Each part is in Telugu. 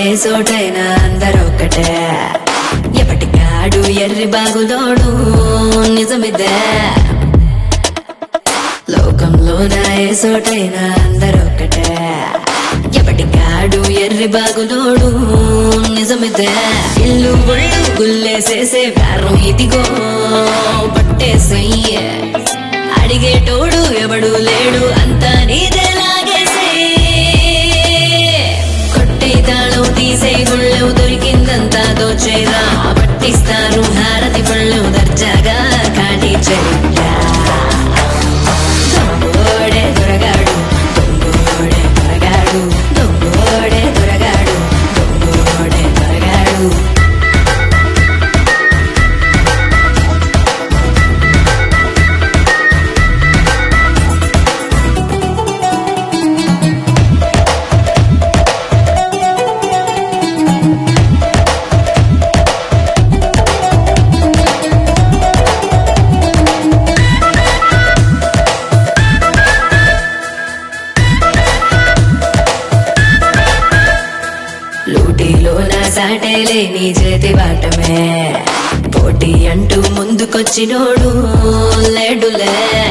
ఏ చోటైనా అందరొక్కటే ఎప్పటికాడు ఎర్రి బాగులోడు నిజమిదే లోకంలోన ఏ చోటైనా అందరొక్కటే ఎప్పటికాడు ఎర్రి బాగులోడు నిజమిదే ఇల్లు ఒళ్ళు గుల్లేసేసే వ్యారం ఇదిగో పట్టేసయ్యే అడిగేటోడు ఎవడు లేడు అంతా నీదే లాగేసే కొట్టే తాళం తీసే గుళ్ళెవు దొరికిందంతా దోచేరా పట్టిస్తారు హారతి పళ్ళు దర్జాగా కాటి చెయ్యా దొంగోడే దొరగాడు దొంగోడే దొరగాడు దొంగోడే దొరగాడు దొంగోడే దొరగాడు లూటీలో నా సాటేలే నీ చేతి వాటమే పోటీ అంటూ ముందుకొచ్చినోడు లేడులే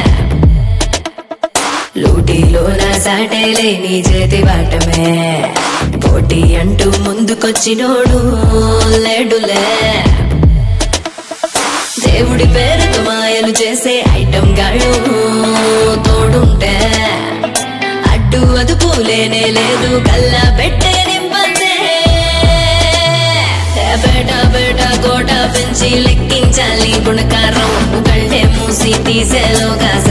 లూటీలో నా సాటేలే నీ చేతి వాటమే పోటీ అంటూ ముందుకొచ్చినోడు లేడులే దేవుడి పేరుతో మాయలు చేసే ఐటమ్ గాళ్ళు తోడుంటే అడ్డు అదుపు లేనే లేదు కల్లా పెట్టే నింపందే ఏ బేట బేట కోట పెంచి లెక్కించాలి గుణకారం కళ్ళే మూసి తీసేలోగా